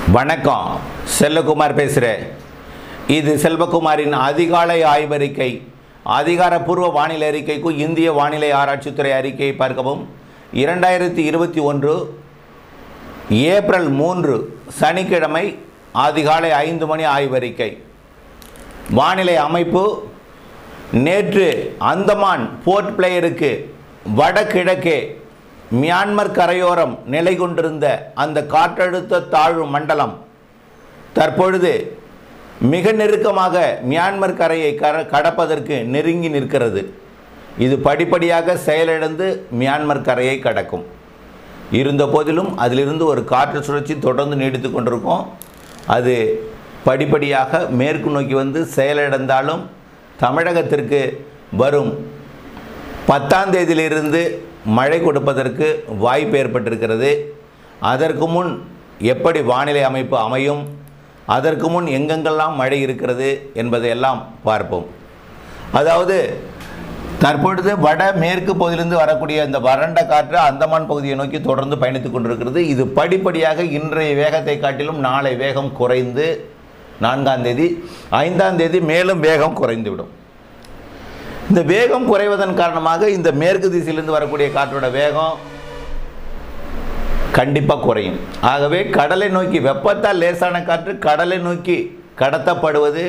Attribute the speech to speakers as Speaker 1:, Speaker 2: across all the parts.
Speaker 1: வணக்கம் செல்லகுமார் பேசுகிறேன் இது செல்வகுமாரின் அதிகாலை ஆய்வறிக்கை அதிகாரப்பூர்வ வானிலை அறிக்கைக்கும் இந்திய வானிலை ஆராய்ச்சித்துறை அறிக்கையை பார்க்கவும் இரண்டாயிரத்தி இருபத்தி ஒன்று ஏப்ரல் மூன்று சனிக்கிழமை அதிகாலை ஐந்து மணி ஆய்வறிக்கை வானிலை அமைப்பு நேற்று அந்தமான் போர்ட் பிளேயருக்கு வடகிழக்கே மியான்மர் கரையோரம் நிலை கொண்டிருந்த அந்த காற்றழுத்த தாழ்வு மண்டலம் தற்பொழுது மிக நெருக்கமாக மியான்மர் கரையை கர கடப்பதற்கு நெருங்கி நிற்கிறது இது படிப்படியாக செயலிழந்து மியான்மர் கரையை கடக்கும் இருந்த போதிலும் அதிலிருந்து ஒரு காற்று சுழற்சி தொடர்ந்து நீடித்து கொண்டிருக்கும் அது படிப்படியாக மேற்கு நோக்கி வந்து செயலிழந்தாலும் தமிழகத்திற்கு வரும் பத்தாம் தேதியிலிருந்து மழை கொடுப்பதற்கு வாய்ப்பு ஏற்பட்டிருக்கிறது அதற்கு முன் எப்படி வானிலை அமைப்பு அமையும் அதற்கு முன் எங்கெங்கெல்லாம் மழை இருக்கிறது என்பதையெல்லாம் பார்ப்போம் அதாவது தற்பொழுது வட மேற்கு பகுதியிலிருந்து வரக்கூடிய இந்த வறண்ட காற்று அந்தமான் பகுதியை நோக்கி தொடர்ந்து பயணித்துக் கொண்டிருக்கிறது இது படிப்படியாக இன்றைய வேகத்தை காட்டிலும் நாளை வேகம் குறைந்து நான்காம் தேதி ஐந்தாம் தேதி மேலும் வேகம் குறைந்துவிடும் இந்த வேகம் குறைவதன் காரணமாக இந்த மேற்கு திசையிலிருந்து வரக்கூடிய காற்றோட வேகம் கண்டிப்பாக குறையும் ஆகவே கடலை நோக்கி வெப்பத்தால் லேசான காற்று கடலை நோக்கி கடத்தப்படுவது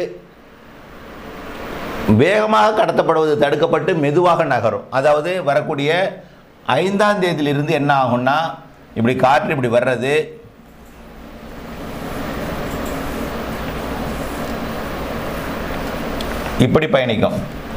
Speaker 1: வேகமாக கடத்தப்படுவது தடுக்கப்பட்டு மெதுவாக நகரும் அதாவது வரக்கூடிய ஐந்தாம் தேதியிலிருந்து என்ன ஆகும்னா இப்படி காற்று இப்படி வர்றது இப்படி பயணிக்கும்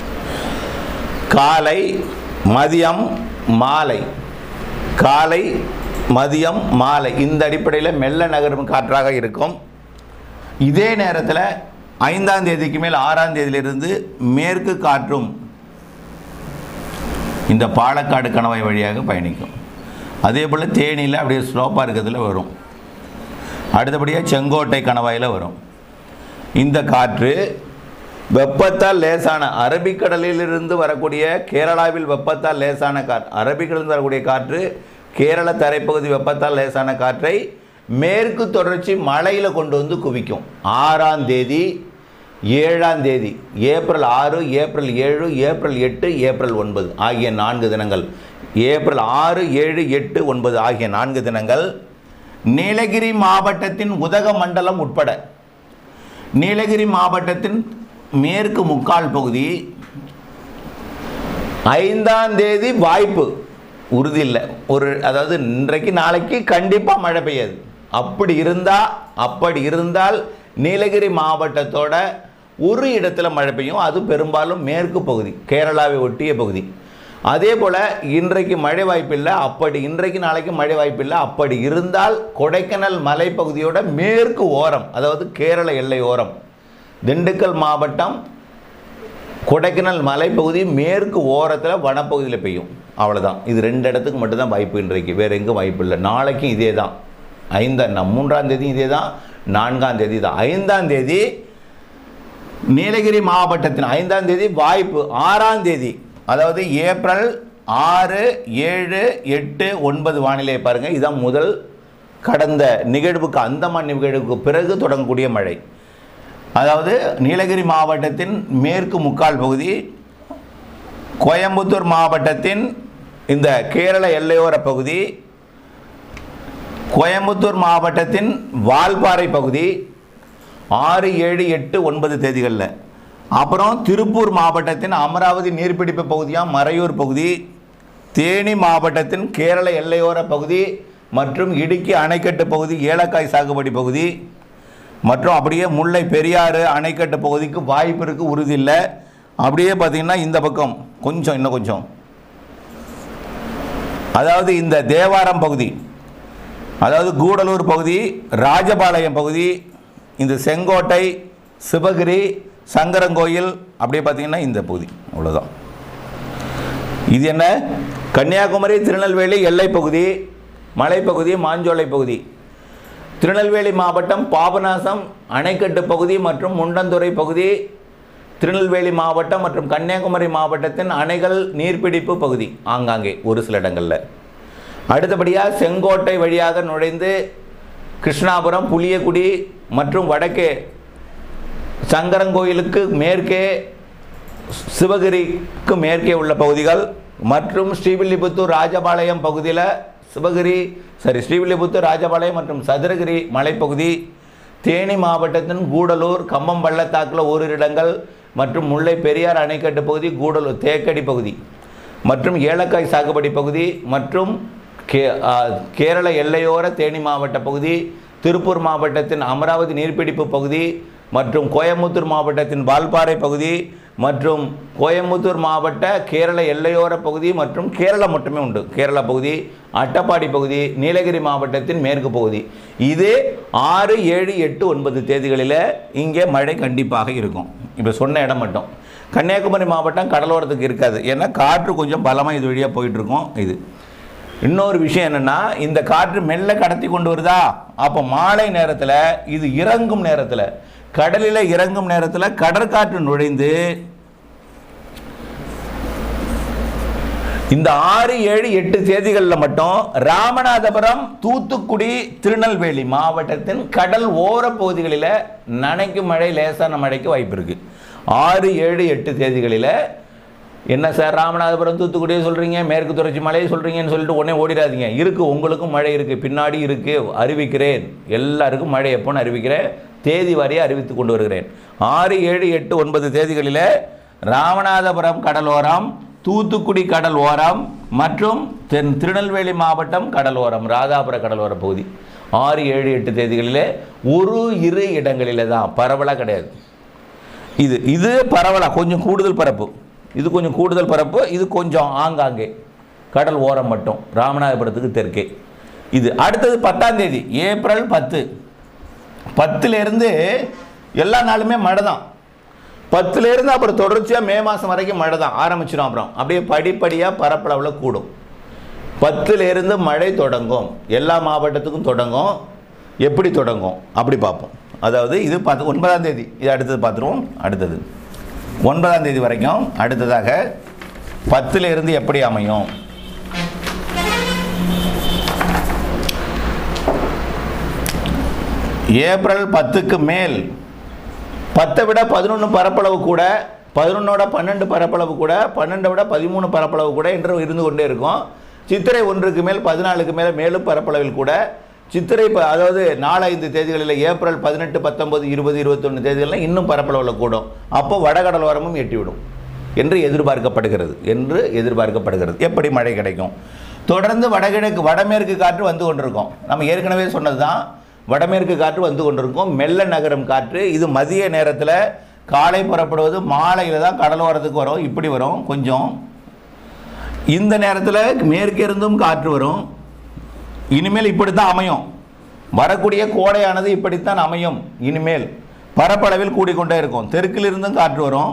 Speaker 1: காலை மதியம் மாலை காலை மதியம் மாலை இந்த அடிப்படையில் மெல்ல நகரும் காற்றாக இருக்கும் இதே நேரத்தில் ஐந்தாம் தேதிக்கு மேல் ஆறாம் தேதியிலிருந்து மேற்கு காற்றும் இந்த பாலக்காடு கணவாய் வழியாக பயணிக்கும் அதே போல் தேனியில் அப்படியே ஸ்லோப்பாக இருக்கிறதுல வரும் அடுத்தபடியாக செங்கோட்டை கணவாயில் வரும் இந்த காற்று வெப்பத்தால் லேசான அரபிக்கடலிலிருந்து வரக்கூடிய கேரளாவில் வெப்பத்தால் லேசான காற்று அரபிக்கடலில் வரக்கூடிய காற்று கேரள தரைப்பகுதி வெப்பத்தால் லேசான காற்றை மேற்கு தொடர்ச்சி மலையில் கொண்டு வந்து குவிக்கும் ஆறாம் தேதி ஏழாம் தேதி ஏப்ரல் ஆறு ஏப்ரல் ஏழு ஏப்ரல் எட்டு ஏப்ரல் ஒன்பது ஆகிய நான்கு தினங்கள் ஏப்ரல் ஆறு ஏழு எட்டு ஒன்பது ஆகிய நான்கு தினங்கள் நீலகிரி மாவட்டத்தின் உதகமண்டலம் உட்பட நீலகிரி மாவட்டத்தின் மேற்கு முக்கால் பகுதி ஐந்தாம் தேதி வாய்ப்பு உறுதி இல்லை ஒரு அதாவது இன்றைக்கு நாளைக்கு கண்டிப்பாக மழை பெய்யாது அப்படி இருந்தால் அப்படி இருந்தால் நீலகிரி மாவட்டத்தோட ஒரு இடத்துல மழை பெய்யும் அது பெரும்பாலும் மேற்கு பகுதி கேரளாவை ஒட்டிய பகுதி அதே போல் இன்றைக்கு மழை வாய்ப்பில்லை அப்படி இன்றைக்கு நாளைக்கு மழை வாய்ப்பில்லை அப்படி இருந்தால் கொடைக்கானல் மலைப்பகுதியோட மேற்கு ஓரம் அதாவது கேரள எல்லை ஓரம் திண்டுக்கல் மாவட்டம் கொடைக்கானல் மலைப்பகுதி மேற்கு ஓரத்தில் வனப்பகுதியில் பெய்யும் அவ்வளோதான் இது ரெண்டு இடத்துக்கு மட்டும்தான் வாய்ப்பு இன்றைக்கு வேறு எங்கும் வாய்ப்பு இல்லை நாளைக்கும் இதே தான் ஐந்தாம் மூன்றாம் தேதி இதே தான் நான்காம் தேதி தான் ஐந்தாம் தேதி நீலகிரி மாவட்டத்தின் ஐந்தாம் தேதி வாய்ப்பு ஆறாம் தேதி அதாவது ஏப்ரல் ஆறு ஏழு எட்டு ஒன்பது வானிலை பாருங்கள் இதுதான் முதல் கடந்த நிகழ்வுக்கு அந்தமான் நிகழ்வுக்கு பிறகு தொடங்கக்கூடிய மழை அதாவது நீலகிரி மாவட்டத்தின் மேற்கு முக்கால் பகுதி கோயம்புத்தூர் மாவட்டத்தின் இந்த கேரள எல்லையோர பகுதி கோயம்புத்தூர் மாவட்டத்தின் வால்பாறை பகுதி ஆறு ஏழு எட்டு ஒன்பது தேதிகளில் அப்புறம் திருப்பூர் மாவட்டத்தின் அமராவதி நீர்பிடிப்பு பகுதியாக மறையூர் பகுதி தேனி மாவட்டத்தின் கேரள எல்லையோர பகுதி மற்றும் இடுக்கி அணைக்கட்டு பகுதி ஏலக்காய் சாகுபடி பகுதி மற்றும் அப்படியே முல்லை பெரியாறு அணைக்கட்டு பகுதிக்கு வாய்ப்பு இருக்குது உறுதி இல்லை அப்படியே பார்த்திங்கன்னா இந்த பக்கம் கொஞ்சம் இன்னும் கொஞ்சம் அதாவது இந்த தேவாரம் பகுதி அதாவது கூடலூர் பகுதி ராஜபாளையம் பகுதி இந்த செங்கோட்டை சிவகிரி சங்கரங்கோயில் அப்படியே பார்த்திங்கன்னா இந்த பகுதி அவ்வளோதான் இது என்ன கன்னியாகுமரி திருநெல்வேலி எல்லை பகுதி மலைப்பகுதி மாஞ்சோலை பகுதி திருநெல்வேலி மாவட்டம் பாபநாசம் அணைக்கட்டு பகுதி மற்றும் முண்டந்துறை பகுதி திருநெல்வேலி மாவட்டம் மற்றும் கன்னியாகுமரி மாவட்டத்தின் அணைகள் நீர்பிடிப்பு பகுதி ஆங்காங்கே ஒரு சில இடங்களில் அடுத்தபடியாக செங்கோட்டை வழியாக நுழைந்து கிருஷ்ணாபுரம் புளியக்குடி மற்றும் வடக்கே சங்கரங்கோயிலுக்கு மேற்கே சிவகிரிக்கு மேற்கே உள்ள பகுதிகள் மற்றும் ஸ்ரீவில்லிபுத்தூர் ராஜபாளையம் பகுதியில் சிவகிரி சரி ஸ்ரீவில்லிபுத்தூர் ராஜபாளையம் மற்றும் சதுரகிரி மலைப்பகுதி தேனி மாவட்டத்தின் கூடலூர் கம்பம் பள்ளத்தாக்கில் ஓரிரு இடங்கள் மற்றும் முல்லை பெரியார் அணைக்கட்டு பகுதி கூடலூர் தேக்கடி பகுதி மற்றும் ஏலக்காய் சாகுபடி பகுதி மற்றும் கே ஆ, கேரள எல்லையோர தேனி மாவட்ட பகுதி திருப்பூர் மாவட்டத்தின் அமராவதி நீர்பிடிப்பு பகுதி மற்றும் கோயம்புத்தூர் மாவட்டத்தின் வால்பாறை பகுதி மற்றும் கோயம்புத்தூர் மாவட்ட கேரள எல்லையோர பகுதி மற்றும் கேரளா மட்டுமே உண்டு கேரளா பகுதி அட்டப்பாடி பகுதி நீலகிரி மாவட்டத்தின் மேற்கு பகுதி இது ஆறு ஏழு எட்டு ஒன்பது தேதிகளில் இங்கே மழை கண்டிப்பாக இருக்கும் இப்போ சொன்ன இடம் மட்டும் கன்னியாகுமரி மாவட்டம் கடலோரத்துக்கு இருக்காது ஏன்னா காற்று கொஞ்சம் பலமாக இது வழியாக போயிட்டுருக்கோம் இது இன்னொரு விஷயம் என்னன்னா இந்த காற்று மெல்ல கடத்தி கொண்டு வருதா அப்போ மாலை நேரத்தில் இது இறங்கும் நேரத்தில் கடலில் இறங்கும் நேரத்தில் கடற்காற்று நுழைந்து இந்த ஆறு ஏழு எட்டு தேதிகளில் மட்டும் ராமநாதபுரம் தூத்துக்குடி திருநெல்வேலி மாவட்டத்தின் கடல் ஓர பகுதிகளில் நனைக்கும் மழை லேசான மழைக்கு வாய்ப்பு இருக்கு ஆறு ஏழு எட்டு தேதிகளில் என்ன சார் ராமநாதபுரம் தூத்துக்குடியே சொல்கிறீங்க மேற்கு தொடர்ச்சி மலையை சொல்கிறீங்கன்னு சொல்லிட்டு உடனே ஓடிடாதீங்க இருக்குது உங்களுக்கும் மழை இருக்குது பின்னாடி இருக்குது அறிவிக்கிறேன் எல்லாருக்கும் மழை எப்போன்னு அறிவிக்கிறேன் தேதி வாரியாக அறிவித்து கொண்டு வருகிறேன் ஆறு ஏழு எட்டு ஒன்பது தேதிகளில் ராமநாதபுரம் கடலோரம் தூத்துக்குடி கடல் ஓரம் மற்றும் தென் திருநெல்வேலி மாவட்டம் கடலோரம் ராதாபுர கடலோர பகுதி ஆறு ஏழு எட்டு தேதிகளில் ஒரு இரு இடங்களில் தான் பரவலாக கிடையாது இது இது பரவலாக கொஞ்சம் கூடுதல் பரப்பு இது கொஞ்சம் கூடுதல் பரப்பு இது கொஞ்சம் ஆங்காங்கே கடல் ஓரம் மட்டும் ராமநாதபுரத்துக்கு தெற்கே இது அடுத்தது பத்தாம் தேதி ஏப்ரல் பத்து பத்துலேருந்து எல்லா நாளுமே மழை தான் பத்துலேருந்து அப்புறம் தொடர்ச்சியாக மே மாதம் வரைக்கும் மழை தான் ஆரம்பிச்சிடும் அப்புறம் அப்படியே படிப்படியாக பரப்பளவில் கூடும் பத்துலேருந்து மழை தொடங்கும் எல்லா மாவட்டத்துக்கும் தொடங்கும் எப்படி தொடங்கும் அப்படி பார்ப்போம் அதாவது இது பத்து ஒன்பதாம் தேதி இது அடுத்தது பார்த்துருவோம் அடுத்தது ஒன்பதாம் தேதி வரைக்கும் அடுத்ததாக பத்துலேருந்து எப்படி அமையும் ஏப்ரல் பத்துக்கு மேல் பத்தை விட பதினொன்று பரப்பளவு கூட பதினொன்னோட பன்னெண்டு பரப்பளவு கூட பன்னெண்டை விட பதிமூணு பரப்பளவு கூட என்று இருந்து கொண்டே இருக்கும் சித்திரை ஒன்றுக்கு மேல் பதினாலுக்கு மேலே மேலும் பரப்பளவில் கூட சித்திரை ப- அதாவது நாலஞ்சு தேதிகளில் ஏப்ரல் பதினெட்டு பத்தொன்பது இருபது இருபத்தொன்று தேதிகளில் இன்னும் பரப்பளவில் கூடும் அப்போ வடகடலோரமும் எட்டிவிடும் என்று எதிர்பார்க்கப்படுகிறது என்று எதிர்பார்க்கப்படுகிறது எப்படி மழை கிடைக்கும் தொடர்ந்து வடகிழக்கு வடமேற்கு காற்று வந்து கொண்டிருக்கும் நம்ம ஏற்கனவே சொன்னது தான் வடமேற்கு காற்று வந்து கொண்டிருக்கும் மெல்ல நகரும் காற்று இது மதிய நேரத்தில் காலை புறப்படுவது மாலையில் தான் கடலோரத்துக்கு வரும் இப்படி வரும் கொஞ்சம் இந்த நேரத்தில் மேற்கிருந்தும் காற்று வரும் இனிமேல் இப்படி தான் அமையும் வரக்கூடிய கோடையானது இப்படித்தான் அமையும் இனிமேல் பரப்பளவில் கூடிக்கொண்டே இருக்கும் தெற்கிலிருந்தும் காற்று வரும்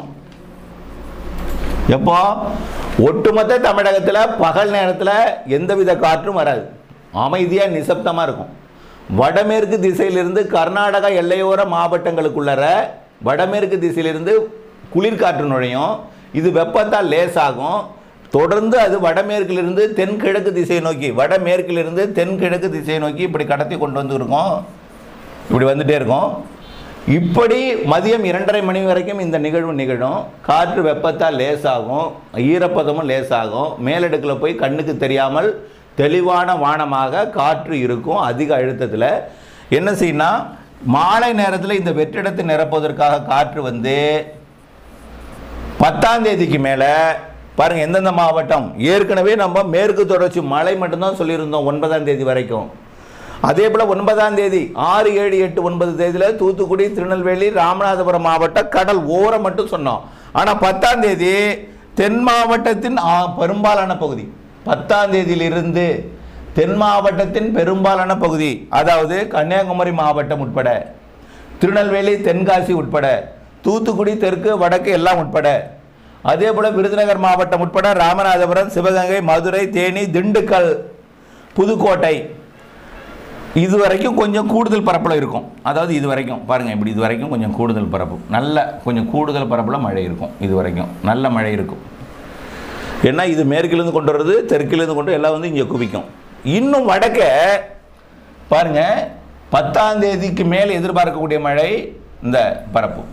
Speaker 1: எப்போ ஒட்டுமொத்த தமிழகத்தில் பகல் நேரத்தில் எந்தவித காற்றும் வராது அமைதியாக நிசப்தமாக இருக்கும் வடமேற்கு திசையிலிருந்து கர்நாடகா எல்லையோர மாவட்டங்களுக்குள்ளற வடமேற்கு திசையிலிருந்து குளிர்காற்று நுழையும் இது வெப்பத்தால் லேசாகும் தொடர்ந்து அது வடமேற்கிலிருந்து தென்கிழக்கு திசையை நோக்கி வடமேற்கிலிருந்து தென்கிழக்கு திசையை நோக்கி இப்படி கடத்தி கொண்டு வந்து இருக்கும் இப்படி வந்துட்டே இருக்கும் இப்படி மதியம் இரண்டரை மணி வரைக்கும் இந்த நிகழ்வு நிகழும் காற்று வெப்பத்தால் லேசாகும் ஈரப்பதமும் லேசாகும் மேலடுக்கில் போய் கண்ணுக்கு தெரியாமல் தெளிவான வானமாக காற்று இருக்கும் அதிக அழுத்தத்தில் என்ன செய்யணும்னா மாலை நேரத்தில் இந்த வெற்றிடத்தை நிரப்புவதற்காக காற்று வந்து பத்தாம் தேதிக்கு மேலே பாருங்க எந்தெந்த மாவட்டம் ஏற்கனவே நம்ம மேற்கு தொடர்ச்சி மழை மட்டும்தான் சொல்லியிருந்தோம் ஒன்பதாம் தேதி வரைக்கும் அதே போல் ஒன்பதாம் தேதி ஆறு ஏழு எட்டு ஒன்பது தேதியில் தூத்துக்குடி திருநெல்வேலி ராமநாதபுரம் மாவட்டம் கடல் ஓரம் மட்டும் சொன்னோம் ஆனால் பத்தாம் தேதி தென் மாவட்டத்தின் ஆ, பெரும்பாலான பகுதி பத்தாம் தேதியிலிருந்து தென் மாவட்டத்தின் பெரும்பாலான பகுதி அதாவது கன்னியாகுமரி மாவட்டம் உட்பட திருநெல்வேலி தென்காசி உட்பட தூத்துக்குடி தெற்கு வடக்கு எல்லாம் உட்பட அதே போல் விருதுநகர் மாவட்டம் உட்பட ராமநாதபுரம் சிவகங்கை மதுரை தேனி திண்டுக்கல் புதுக்கோட்டை இது வரைக்கும் கொஞ்சம் கூடுதல் பரப்பில் இருக்கும் அதாவது இது வரைக்கும் பாருங்கள் இப்படி இது வரைக்கும் கொஞ்சம் கூடுதல் பரப்பு நல்ல கொஞ்சம் கூடுதல் பரப்பில் மழை இருக்கும் இது வரைக்கும் நல்ல மழை இருக்கும் ஏன்னா இது மேற்கிலிருந்து கொண்டு வர்றது தெற்கிலிருந்து கொண்டு எல்லாம் வந்து இங்கே குவிக்கும் இன்னும் வடக்க பாருங்க பத்தாம் தேதிக்கு மேல் எதிர்பார்க்கக்கூடிய மழை இந்த பரப்பு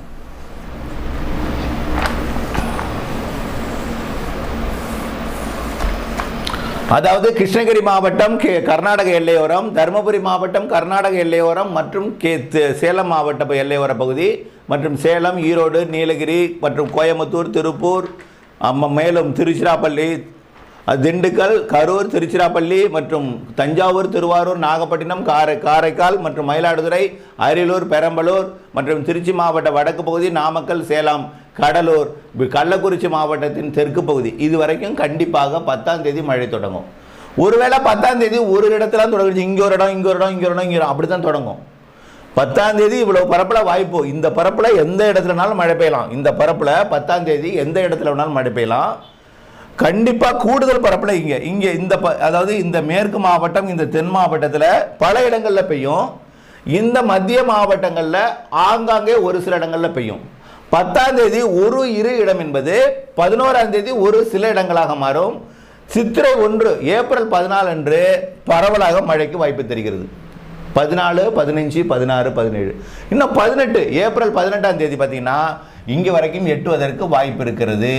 Speaker 1: அதாவது கிருஷ்ணகிரி மாவட்டம் கே கர்நாடக எல்லையோரம் தருமபுரி மாவட்டம் கர்நாடக எல்லையோரம் மற்றும் கே த- சேலம் மாவட்ட எல்லையோர பகுதி மற்றும் சேலம் ஈரோடு நீலகிரி மற்றும் கோயம்புத்தூர் திருப்பூர் அம்ம- மேலும் திருச்சிராப்பள்ளி அஹ், திண்டுக்கல் கரூர் திருச்சிராப்பள்ளி மற்றும் தஞ்சாவூர் திருவாரூர் நாகப்பட்டினம் காரை காரைக்கால் மற்றும் மயிலாடுதுறை அரியலூர் பெரம்பலூர் மற்றும் திருச்சி மாவட்ட வடக்கு பகுதி நாமக்கல் சேலம் கடலூர் வி- கள்ளக்குறிச்சி மாவட்டத்தின் தெற்கு பகுதி இது வரைக்கும் கண்டிப்பாக பத்தாம் தேதி மழை தொடங்கும் ஒருவேளை பத்தாம் தேதி ஒரு இடத்துல தொடங்குச்சு இங்கே ஒரு இடம் இங்கே ஒரு இடம் இங்கே ஒரு இடம் இங்கே அப்படி தான் தொடங்கும் பத்தாம் தேதி இவ்வளவு பரப்புல வாய்ப்பு இந்த பரப்புல எந்த இடத்துலனாலும் மழை பெய்யலாம் இந்த பரப்புல பத்தாம் தேதி எந்த இடத்துல வேணாலும் மழை பெய்யலாம் கண்டிப்பா கூடுதல் பரப்புல இங்க இங்க இந்த ப- அதாவது இந்த மேற்கு மாவட்டம் இந்த தென் மாவட்டத்துல பல இடங்கள்ல பெய்யும் இந்த மத்திய மாவட்டங்கள்ல ஆங்காங்கே ஒரு சில இடங்கள்ல பெய்யும் பத்தாம் தேதி ஒரு இரு இடம் என்பது பதினோராம் தேதி ஒரு சில இடங்களாக மாறும் சித்திரை ஒன்று ஏப்ரல் பதினாலு அன்று பரவலாக மழைக்கு வாய்ப்பு தெரிகிறது பதினாலு பதினஞ்சு பதினாறு பதினேழு இன்னும் பதினெட்டு ஏப்ரல் பதினெட்டாம் தேதி பார்த்தீங்கன்னா இங்கே வரைக்கும் எட்டுவதற்கு வாய்ப்பு இருக்கிறது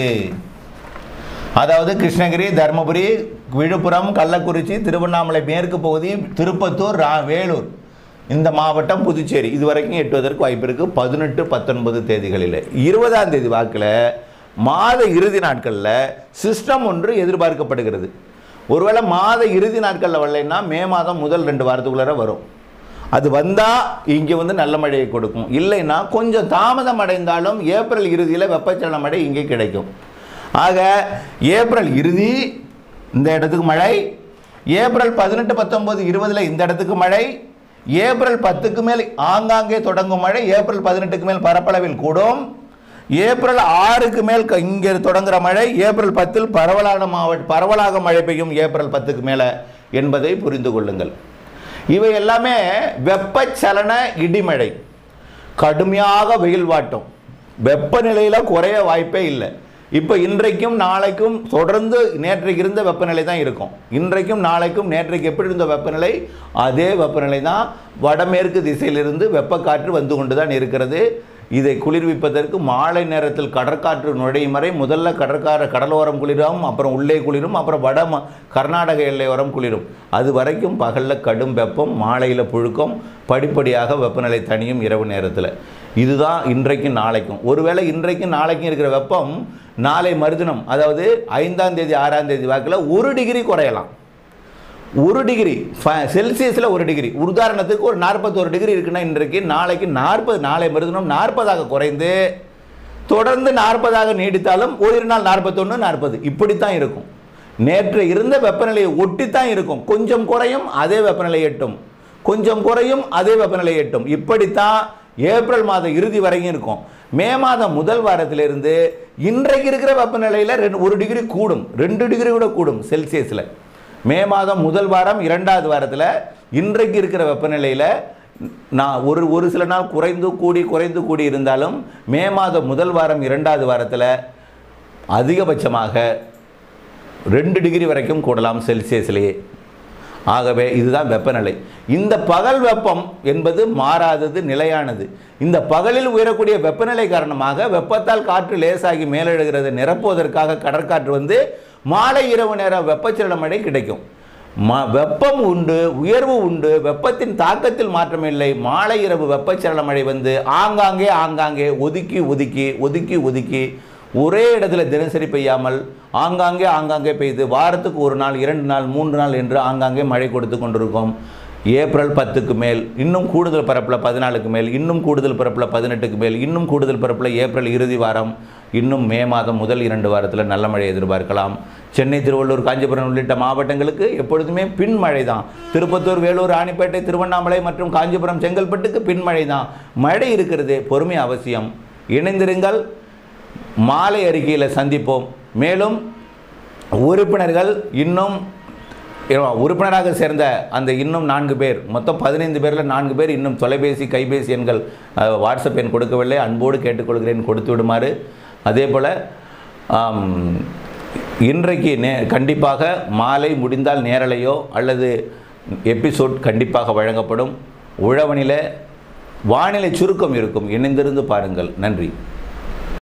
Speaker 1: அதாவது கிருஷ்ணகிரி தருமபுரி விழுப்புரம் கள்ளக்குறிச்சி திருவண்ணாமலை மேற்கு பகுதி திருப்பத்தூர் ரா வேலூர் இந்த மாவட்டம் புதுச்சேரி இது வரைக்கும் எட்டுவதற்கு வாய்ப்பு இருக்கு பதினெட்டு பத்தொன்பது தேதிகளில் இருபதாம் தேதி வாக்கில் மாத இறுதி நாட்களில் சிஸ்டம் ஒன்று எதிர்பார்க்கப்படுகிறது ஒருவேளை மாத இறுதி நாட்களில் வரலைன்னா மே மாதம் முதல் ரெண்டு வாரத்துக்குள்ளார வரும் அது வந்தால் இங்கே வந்து நல்ல மழையை கொடுக்கும் இல்லைன்னா கொஞ்சம் தாமதம் அடைந்தாலும் ஏப்ரல் இறுதியில் வெப்பச்சலன மழை இங்கே கிடைக்கும் ஆக ஏப்ரல் இறுதி இந்த இடத்துக்கு மழை ஏப்ரல் பதினெட்டு பத்தொன்பது இருபதுல இந்த இடத்துக்கு மழை ஏப்ரல் பத்துக்கு மேல் ஆங்காங்கே தொடங்கும் மழை ஏப்ரல் பதினெட்டுக்கு மேல் பரப்பளவில் கூடும் ஏப்ரல் ஆறுக்கு மேல் க- இங்கே தொடங்குற மழை ஏப்ரல் பத்தில் பரவலான மாவட்ட பரவலாக மழை பெய்யும் ஏப்ரல் பத்துக்கு மேலே என்பதை புரிந்து கொள்ளுங்கள் இவை எல்லாமே வெப்பச்சலன இடிமழை கடுமையாக வெயில் வாட்டும் வெப்பநிலையில் குறைய வாய்ப்பே இல்லை இப்போ இன்றைக்கும் நாளைக்கும் தொடர்ந்து நேற்றைக்கு இருந்த வெப்பநிலை தான் இருக்கும் இன்றைக்கும் நாளைக்கும் நேற்றைக்கு எப்படி இருந்த வெப்பநிலை அதே வெப்பநிலை தான் வடமேற்கு திசையிலிருந்து வெப்பக்காற்று வந்து கொண்டு தான் இருக்கிறது இதை குளிர்விப்பதற்கு மாலை நேரத்தில் கடற்காற்று நுழையும் வரை முதல்ல கடற்கார கடலோரம் குளிரும் அப்புறம் உள்ளே குளிரும் அப்புறம் வட ம- கர்நாடக எல்லையோரம் குளிரும் அது வரைக்கும் பகலில் கடும் வெப்பம் மாலையில் புழுக்கம் படிப்படியாக வெப்பநிலை தனியும் இரவு நேரத்தில் இதுதான் இன்றைக்கும் நாளைக்கும் ஒருவேளை இன்றைக்கும் நாளைக்கும் இருக்கிற வெப்பம் நாளை மறுதினம் அதாவது ஐந்தாம் தேதி ஆறாம் தேதி வாக்கில் ஒரு டிகிரி குறையலாம் ஒரு டிகிரி செல்சியஸில் ஒரு டிகிரி உதாரணத்துக்கு ஒரு நாற்பத்தோரு டிகிரி இருக்குன்னா இன்றைக்கு நாளைக்கு நாற்பது நாளை மறுதினம் நாற்பதாக குறைந்து தொடர்ந்து நாற்பதாக நீடித்தாலும் ஒரு நாள் நாற்பத்தொன்று நாற்பது இப்படித்தான் இருக்கும் நேற்று இருந்த வெப்பநிலையை ஒட்டித்தான் இருக்கும் கொஞ்சம் குறையும் அதே வெப்பநிலை எட்டும் கொஞ்சம் குறையும் அதே வெப்பநிலை எட்டும் இப்படித்தான் ஏப்ரல் மாத இறுதி வரைக்கும் இருக்கும் மே மாதம் முதல் வாரத்திலிருந்து இன்றைக்கு இருக்கிற வெப்பநிலையில் ரெண்டு ஒரு டிகிரி கூடும் ரெண்டு டிகிரி கூட கூடும் செல்சியஸில் மே மாதம் முதல் வாரம் இரண்டாவது வாரத்தில் இன்றைக்கு இருக்கிற வெப்பநிலையில் நான் ஒரு ஒரு சில நாள் குறைந்து கூடி குறைந்து கூடி இருந்தாலும் மே மாதம் முதல் வாரம் இரண்டாவது வாரத்தில் அதிகபட்சமாக ரெண்டு டிகிரி வரைக்கும் கூடலாம் செல்சியஸ்லேயே ஆகவே இதுதான் வெப்பநிலை இந்த பகல் வெப்பம் என்பது மாறாதது நிலையானது இந்த பகலில் உயரக்கூடிய வெப்பநிலை காரணமாக வெப்பத்தால் காற்று லேசாகி மேலெழுகிறது நிரப்புவதற்காக கடற்காற்று வந்து மாலை இரவு நேர வெப்பச்சலன மழை கிடைக்கும் ம வெப்பம் உண்டு உயர்வு உண்டு வெப்பத்தின் தாக்கத்தில் மாற்றமில்லை மாலை இரவு வெப்பச்சலன மழை வந்து ஆங்காங்கே ஆங்காங்கே ஒதுக்கி ஒதுக்கி ஒதுக்கி ஒதுக்கி ஒரே இடத்துல தினசரி பெய்யாமல் ஆங்காங்கே ஆங்காங்கே பெய்து வாரத்துக்கு ஒரு நாள் இரண்டு நாள் மூன்று நாள் என்று ஆங்காங்கே மழை கொடுத்து கொண்டிருக்கும் ஏப்ரல் பத்துக்கு மேல் இன்னும் கூடுதல் பரப்பில் பதினாலுக்கு மேல் இன்னும் கூடுதல் பரப்பில் பதினெட்டுக்கு மேல் இன்னும் கூடுதல் பரப்பில் ஏப்ரல் இறுதி வாரம் இன்னும் மே மாதம் முதல் இரண்டு வாரத்தில் நல்ல மழை எதிர்பார்க்கலாம் சென்னை திருவள்ளூர் காஞ்சிபுரம் உள்ளிட்ட மாவட்டங்களுக்கு எப்பொழுதுமே பின் மழை தான் திருப்பத்தூர் வேலூர் ராணிப்பேட்டை திருவண்ணாமலை மற்றும் காஞ்சிபுரம் செங்கல்பட்டுக்கு பின் மழை தான் மழை இருக்கிறது பொறுமை அவசியம் இணைந்திருங்கள் மாலை அறிக்கையில் சந்திப்போம் மேலும் உறுப்பினர்கள் இன்னும் உறுப்பினராக சேர்ந்த அந்த இன்னும் நான்கு பேர் மொத்தம் பதினைந்து பேரில் நான்கு பேர் இன்னும் தொலைபேசி கைபேசி எண்கள் அஹ், வாட்ஸ்அப் எண் கொடுக்கவில்லை அன்போடு கேட்டுக்கொள்கிறேன் கொடுத்து விடுமாறு அதே போல் இன்றைக்கு நே கண்டிப்பாக மாலை முடிந்தால் நேரலையோ அல்லது எபிசோட் கண்டிப்பாக வழங்கப்படும் உழவனில் வானிலை சுருக்கம் இருக்கும் இணைந்திருந்து பாருங்கள் நன்றி